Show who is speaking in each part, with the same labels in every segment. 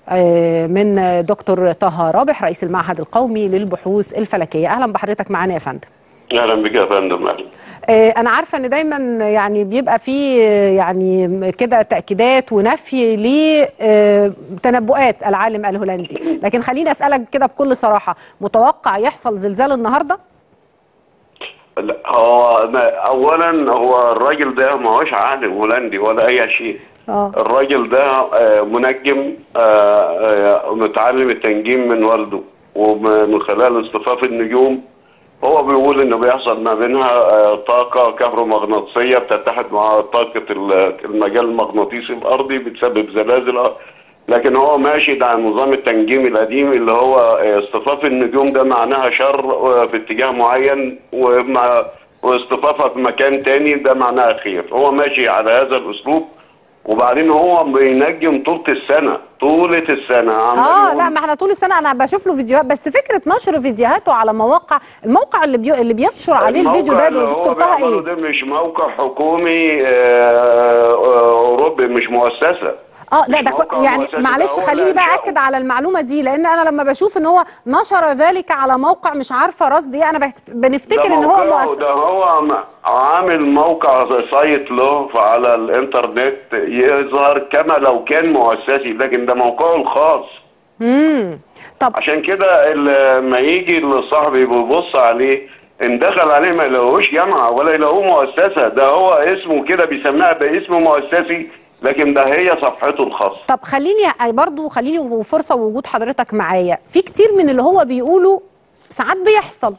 Speaker 1: آه، من دكتور طه رابح رئيس المعهد القومي للبحوث الفلكيه اهلا بحضرتك معانا يا فندم
Speaker 2: اهلا بك يا فندم اهلا
Speaker 1: آه، انا عارفه ان دايما يعني بيبقى في آه، يعني كده تاكيدات ونفي لتنبؤات العالم الهولندي لكن خليني اسالك كده بكل صراحه متوقع يحصل زلزال النهارده
Speaker 2: لا هو ما- اولا هو الراجل ده ما هوش عالم هولندي ولا اي شيء
Speaker 1: اه
Speaker 2: الراجل ده آه، منجم آه، آه، متعلم التنجيم من والده ومن خلال اصطفاف النجوم هو بيقول انه بيحصل ما بينها آه، طاقه كهرومغناطيسيه بتتحد مع طاقه ال- المجال المغناطيسي الارضي بتسبب زلازل لكن هو ماشي على نظام التنجيم القديم اللي هو آه، اصطفاف النجوم ده معناها شر آه، في اتجاه معين ومع واصطفافها في مكان تاني ده معناها خير هو ماشي على هذا الاسلوب وبعدين هو بينجم طولة السنة طولة السنة عمال
Speaker 1: اه
Speaker 2: يقول
Speaker 1: لا ما احنا طول السنه انا بشوف له فيديوهات بس فكره نشر فيديوهاته على مواقع الموقع اللي بي... اللي بينشر عليه الفيديو
Speaker 2: الموقع
Speaker 1: ده
Speaker 2: اللي
Speaker 1: دكتور
Speaker 2: هو
Speaker 1: طه
Speaker 2: بيعمله
Speaker 1: ايه
Speaker 2: ده مش موقع حكومي آه، آه، اوروبي مش مؤسسه
Speaker 1: اه لا
Speaker 2: مش
Speaker 1: ده كو-
Speaker 2: موقع
Speaker 1: يعني
Speaker 2: مؤسسي،
Speaker 1: معلش
Speaker 2: ده هو
Speaker 1: خليني
Speaker 2: اللي
Speaker 1: بقى
Speaker 2: أنشأه.
Speaker 1: اكد على المعلومه دي لان انا لما بشوف ان هو نشر ذلك على موقع مش عارفه رصد ايه انا بهت- بنفتكر
Speaker 2: ده
Speaker 1: ان هو
Speaker 2: موقعه،
Speaker 1: مؤسس
Speaker 2: ده هو م- عامل موقع سايت له على الانترنت يظهر كما لو كان مؤسسي لكن ده موقعه الخاص
Speaker 1: امم طب
Speaker 2: عشان كده لما يجي الصاحب يبص عليه ان دخل عليه ما يلاقوش جامعه ولا يلاقوه مؤسسه ده هو اسمه كده بيسميها باسم مؤسسي لكن ده هي صفحته الخاصه
Speaker 1: طب خليني برضو خليني وفرصه وجود حضرتك معايا في كتير من اللي هو بيقوله ساعات بيحصل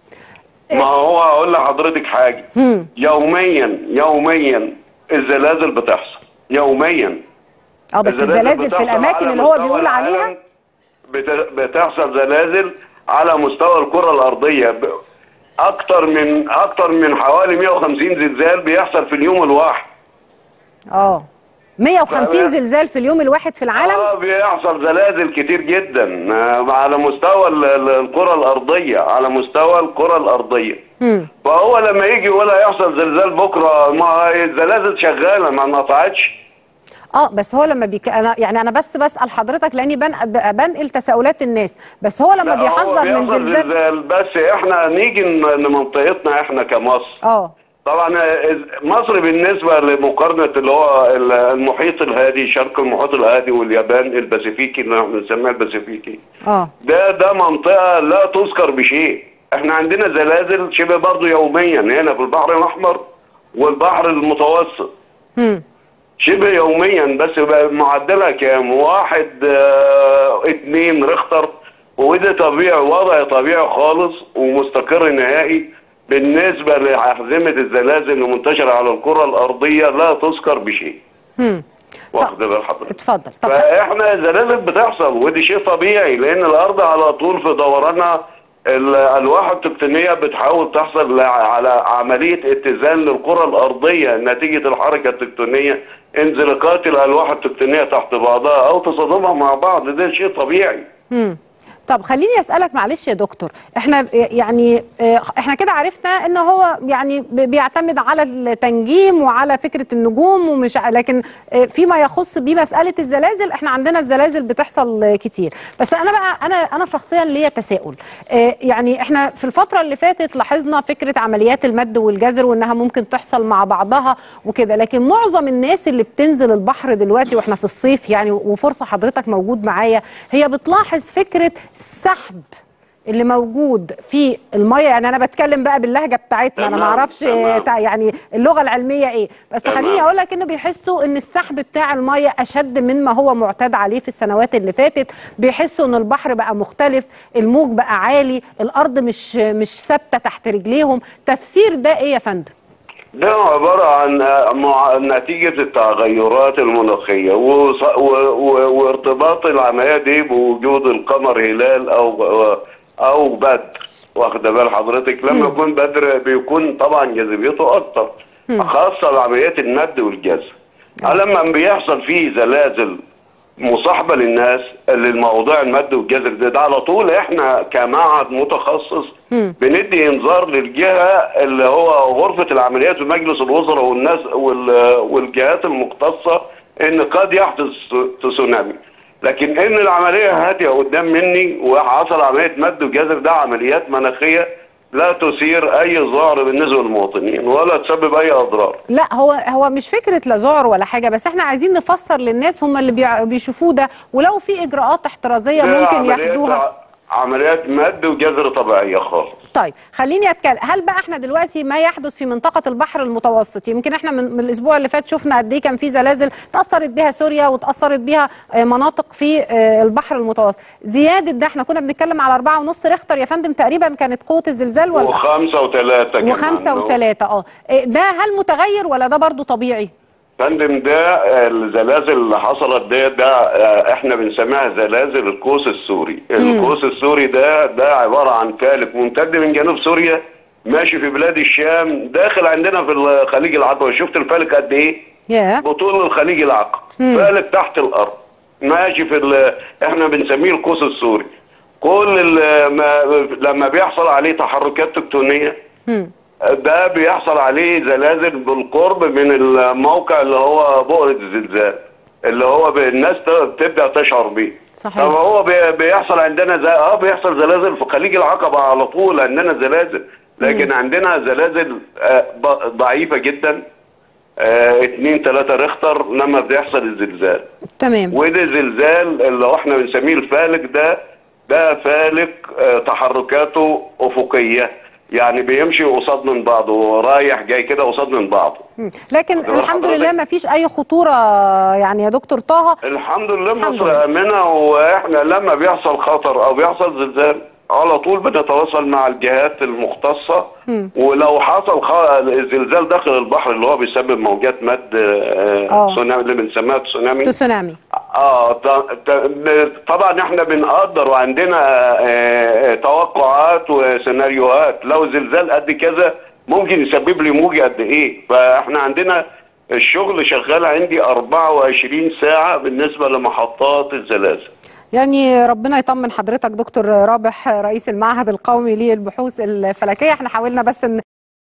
Speaker 2: ما هو هقول لحضرتك حاجه
Speaker 1: مم.
Speaker 2: يوميا يوميا الزلازل بتحصل يوميا
Speaker 1: اه بس الزلازل في
Speaker 2: بتحصل
Speaker 1: الاماكن
Speaker 2: على
Speaker 1: اللي هو
Speaker 2: مستوى
Speaker 1: بيقول عليها
Speaker 2: العالم. بت- بتحصل زلازل على مستوى الكره الارضيه ب- اكتر من اكتر من حوالي 150 زلزال بيحصل في اليوم الواحد
Speaker 1: اه 150
Speaker 2: فاهمة؟
Speaker 1: زلزال في اليوم الواحد في العالم
Speaker 2: اه بيحصل زلازل كتير جدا آه، على مستوى ال- ال- الكره الارضيه على مستوى الكره الارضيه
Speaker 1: مم.
Speaker 2: فهو لما يجي ولا يحصل زلزال بكره ما هي الزلازل شغاله ما انقطعتش
Speaker 1: اه بس هو لما بيك... أنا يعني انا بس بسال حضرتك لاني بن... ب- بنقل تساؤلات الناس بس هو لما
Speaker 2: لا، هو
Speaker 1: بيحذر من
Speaker 2: بيحصل
Speaker 1: زلزال
Speaker 2: بس احنا نيجي ن- لمنطقتنا احنا كمصر
Speaker 1: اه
Speaker 2: طبعا مصر بالنسبه لمقارنه اللي هو المحيط الهادي شرق المحيط الهادي واليابان الباسيفيكي اللي احنا بنسميها الباسيفيكي
Speaker 1: اه
Speaker 2: ده ده منطقه لا تذكر بشيء احنا عندنا زلازل شبه برضه يوميا هنا في البحر الاحمر والبحر المتوسط
Speaker 1: مم.
Speaker 2: شبه يوميا بس بقى معدلها كام؟ واحد اه اتنين ريختر وده طبيعي وضع طبيعي خالص ومستقر نهائي بالنسبة لأحزمة الزلازل المنتشرة على الكرة الأرضية لا تذكر بشيء.
Speaker 1: مم.
Speaker 2: واخد بال حضرتك؟
Speaker 1: اتفضل طب
Speaker 2: فاحنا الزلازل بتحصل ودي شيء طبيعي لان الارض على طول في دورانها الالواح التكتونيه بتحاول تحصل على عمليه اتزان للكره الارضيه نتيجه الحركه التكتونيه انزلاقات الالواح التكتونيه تحت بعضها او تصادمها مع بعض ده شيء طبيعي
Speaker 1: مم. طب خليني اسالك معلش يا دكتور احنا يعني اه، احنا كده عرفنا ان هو يعني ب- بيعتمد على التنجيم وعلى فكره النجوم ومش ع- لكن اه، فيما يخص بمساله الزلازل احنا عندنا الزلازل بتحصل اه، كتير بس انا بقى انا انا شخصيا ليا تساؤل اه، يعني احنا في الفتره اللي فاتت لاحظنا فكره عمليات المد والجزر وانها ممكن تحصل مع بعضها وكده لكن معظم الناس اللي بتنزل البحر دلوقتي واحنا في الصيف يعني وفرصه حضرتك موجود معايا هي بتلاحظ فكره السحب اللي موجود في الميه يعني انا بتكلم بقى باللهجه بتاعتنا انا ما
Speaker 2: تمام،
Speaker 1: اعرفش
Speaker 2: تمام.
Speaker 1: تع- يعني اللغه العلميه ايه بس
Speaker 2: تمام.
Speaker 1: خليني اقول لك انه بيحسوا ان السحب بتاع الميه اشد مما هو معتاد عليه في السنوات اللي فاتت بيحسوا ان البحر بقى مختلف الموج بقى عالي الارض مش مش ثابته تحت رجليهم تفسير ده ايه يا فندم
Speaker 2: ده عبارة عن مع- نتيجة التغيرات المناخية وص- و- و- وارتباط العملية دي بوجود القمر هلال أو أو بدر واخد بال حضرتك لما يكون بدر بيكون طبعا جاذبيته أكتر خاصة بعمليات المد والجزر لما بيحصل فيه زلازل مصاحبة للناس للموضوع المد والجزر ده, ده على طول احنا كمعهد متخصص بندي انذار للجهة اللي هو غرفة العمليات في مجلس الوزراء والناس وال- والجهات المختصة ان قد يحدث تسونامي لكن ان العمليه هاديه قدام مني وحصل عمليه مد وجزر ده عمليات مناخيه لا تثير اي ضرر بالنسبه للمواطنين ولا تسبب اي اضرار
Speaker 1: لا هو هو مش فكره لا ذعر ولا حاجه بس احنا عايزين نفسر للناس هم اللي بيع- بيشوفوه ده ولو في اجراءات احترازيه
Speaker 2: ده
Speaker 1: ممكن
Speaker 2: عمليات-
Speaker 1: ياخدوها
Speaker 2: عمليات مد وجزر طبيعيه خالص
Speaker 1: طيب خليني اتكلم هل بقى احنا دلوقتي ما يحدث في منطقه البحر المتوسط يمكن احنا من, من الاسبوع اللي فات شفنا قد ايه كان في زلازل تاثرت بها سوريا وتاثرت بها آه، مناطق في آه، البحر المتوسط زياده ده احنا كنا بنتكلم على أربعة ونص ريختر يا فندم تقريبا كانت قوه الزلزال ولا
Speaker 2: وخمسه وثلاثه كمان
Speaker 1: وخمسة وثلاثة اه إيه ده هل متغير ولا ده برضو طبيعي؟
Speaker 2: فندم ده الزلازل اللي حصلت ده ده آه، احنا بنسميها زلازل القوس السوري القوس السوري ده ده عباره عن فالك ممتد من جنوب سوريا ماشي في بلاد الشام داخل عندنا في الخليج العقبه شفت الفالك قد ايه
Speaker 1: ياه
Speaker 2: بطول الخليج العقبه فالك تحت الارض ماشي في ال- احنا بنسميه القوس السوري كل ال- ما لما بيحصل عليه تحركات تكتونيه ده بيحصل عليه زلازل بالقرب من الموقع اللي هو بؤرة الزلزال اللي هو ب- الناس ت- بتبدا تشعر بيه
Speaker 1: صحيح.
Speaker 2: طب هو بي- بيحصل عندنا زي اه بيحصل زلازل في خليج العقبه على طول عندنا زلازل لكن عندنا زلازل آه، ب- ضعيفه جدا آه، اتنين تلاتة ريختر لما بيحصل الزلزال
Speaker 1: تمام
Speaker 2: وده زلزال اللي احنا بنسميه الفالك ده ده فالك آه، تحركاته افقيه يعني بيمشي قصاد من بعضه رايح جاي كده قصاد من بعضه
Speaker 1: مم. لكن
Speaker 2: واخد بال
Speaker 1: الحمد لله
Speaker 2: حضرتك؟
Speaker 1: ما فيش اي خطورة يعني يا دكتور طه
Speaker 2: الحمد لله
Speaker 1: الحمد
Speaker 2: مصر
Speaker 1: لله.
Speaker 2: امنه واحنا لما بيحصل خطر او بيحصل زلزال على طول بنتواصل مع الجهات المختصه ولو حصل خ- الزلزال داخل البحر اللي هو بيسبب موجات مد آه،
Speaker 1: آه.
Speaker 2: تسونامي اللي بنسميها تسونامي
Speaker 1: تسونامي
Speaker 2: اه ط- ط- طبعا احنا بنقدر وعندنا آه، توقعات وسيناريوهات لو زلزال قد كذا ممكن يسبب لي موجة قد ايه فاحنا عندنا الشغل شغال عندي 24 ساعة بالنسبة لمحطات الزلازل
Speaker 1: يعني ربنا يطمن حضرتك دكتور رابح رئيس المعهد القومي للبحوث الفلكية احنا حاولنا بس ان